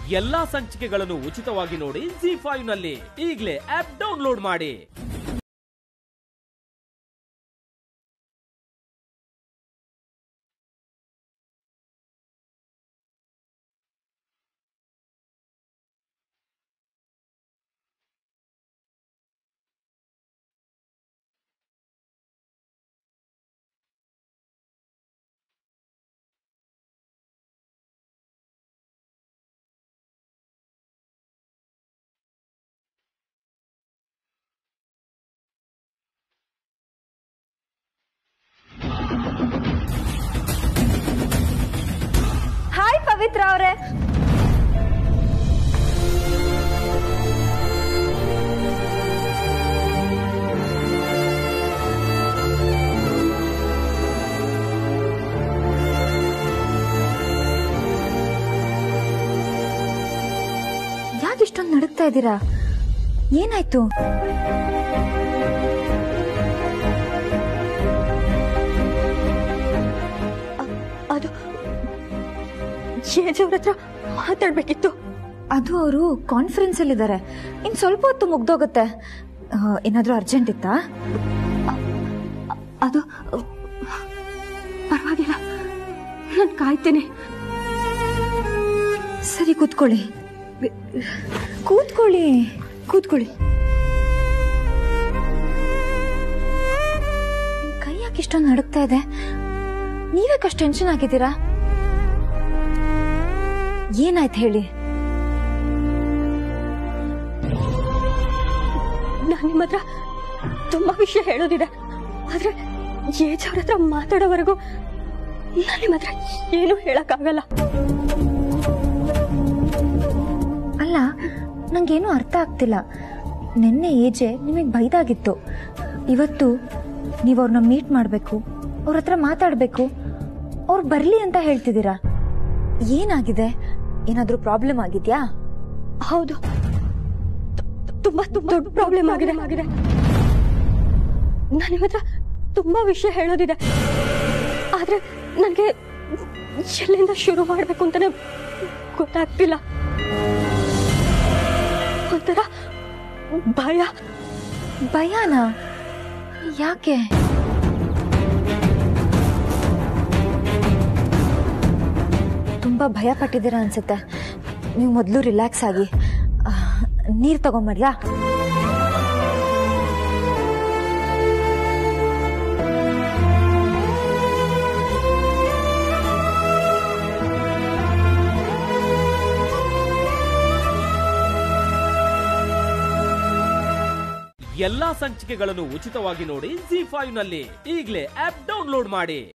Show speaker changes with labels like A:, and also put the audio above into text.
A: ಎಲ್ಲಾ ಸಂಚಿಕೆಗಳನ್ನು ಉಚಿತವಾಗಿ ನೋಡಿ ಜಿ ಫೈವ್ ನಲ್ಲಿ ಈಗಲೇ ಆಪ್ ಡೌನ್ಲೋಡ್ ಮಾಡಿ
B: ಹಾಯ್ ಪವಿತ್ರ ಅವರೇ ಯಾಕೆ ಇಷ್ಟೊಂದು ನಡುಕ್ತಾ ಇದ್ದೀರಾ ಏನಾಯ್ತು
C: ಅದು ಏಜವ್ರ ಹತ್ರ ಮಾತಾಡ್ಬೇಕಿತ್ತು
B: ಅದು ಅವರು ಕಾನ್ಫರೆನ್ಸ್ ಅಲ್ಲಿ ಇದ್ದಾರೆ ಇನ್ ಸ್ವಲ್ಪ ಹೊತ್ತು ಮುಗ್ದೋಗುತ್ತೆ ಆ, ಏನಾದ್ರೂ ಅರ್ಜೆಂಟ್ ಇತ್ತಾ
C: ಅದು ಪರವಾಗಿಲ್ಲ ನಾನು ಕಾಯ್ತೇನೆ
B: ಸರಿ ಕೂತ್ಕೊಳ್ಳಿ ಕೂತ್ಕೊಳ್ಳಿ ಕೂತ್ಕೊಳ್ಳಿ ನಿಮ್ ಕೈ ಯಾಕೆ ಇಷ್ಟೊಂದು ನಡುಕ್ತಾ ಇದೆ ನೀವ್ಯಾಕಷ್ಟು ಟೆನ್ಷನ್ ಆಗಿದ್ದೀರಾ ಏನಾಯ್ತು ಹೇಳಿ
C: ನಾನು ನಿಮ್ಮ ಹತ್ರ ತುಂಬಾ ವಿಷಯ ಹೇಳೋದಿದೆ ಆದ್ರೆ ಏಜ್ ಅವ್ರ ಹತ್ರ ಮಾತಾಡೋವರೆಗೂ ನಾನು ನಿಮ್ಮ ಹತ್ರ ಏನು ಹೇಳಕ್ಕಾಗಲ್ಲ
B: ಅಲ್ಲ ನಂಗೇನು ಅರ್ಥ ಆಗ್ತಿಲ್ಲ ನಿನ್ನೆ ಏಜೆ ನಿಮಗೆ ಬೈದಾಗಿತ್ತು ಇವತ್ತು ನೀವು ಅವ್ರನ್ನ ಮೀಟ್ ಮಾಡಬೇಕು ಅವ್ರ ಹತ್ರ ಮಾತಾಡಬೇಕು ಅವ್ರು ಬರಲಿ ಅಂತ ಹೇಳ್ತಿದ್ದೀರಾ ಏನಾಗಿದೆ ಏನಾದರೂ ಪ್ರಾಬ್ಲಮ್ ಆಗಿದ್ಯಾ
C: ಹೌದು ತು- ತುಂಬಾ ತುಂಬಾ ದೊಡ್ಡ ಪ್ರಾಬ್ಲಮ್ ಆಗಿದೆ ಆಗಿದೆ ನಾನು ನಿಮ್ಮ ಹತ್ರ ತುಂಬಾ ವಿಷಯ ಹೇಳೋದಿದೆ ಆದ್ರೆ ನನಗೆ ಎಲ್ಲಿಂದ ಶುರು ಮಾಡ್ಬೇಕು ಅಂತಾನೆ ಗೊತ್ತಾಗ್ತಿಲ್ಲ ಒಂಥರ ಭಯ
B: ಭಯನಾ ಯಾಕೆ ತುಂಬಾ ಭಯ ಪಟ್ಟಿದ್ದೀರಾ ಅನ್ಸುತ್ತೆ ನೀವು ಮೊದಲು ರಿಲ್ಯಾಕ್ಸ್ ಆಗಿ ನೀರು ತಗೊಂಬರ್ಲಾ
A: ಎಲ್ಲಾ ಸಂಚಿಕೆಗಳನ್ನು ಉಚಿತವಾಗಿ ನೋಡಿ ಜಿ ಫೈವ್ ನಲ್ಲಿ ಈಗಲೇ ಆಪ್ ಡೌನ್ಲೋಡ್ ಮಾಡಿ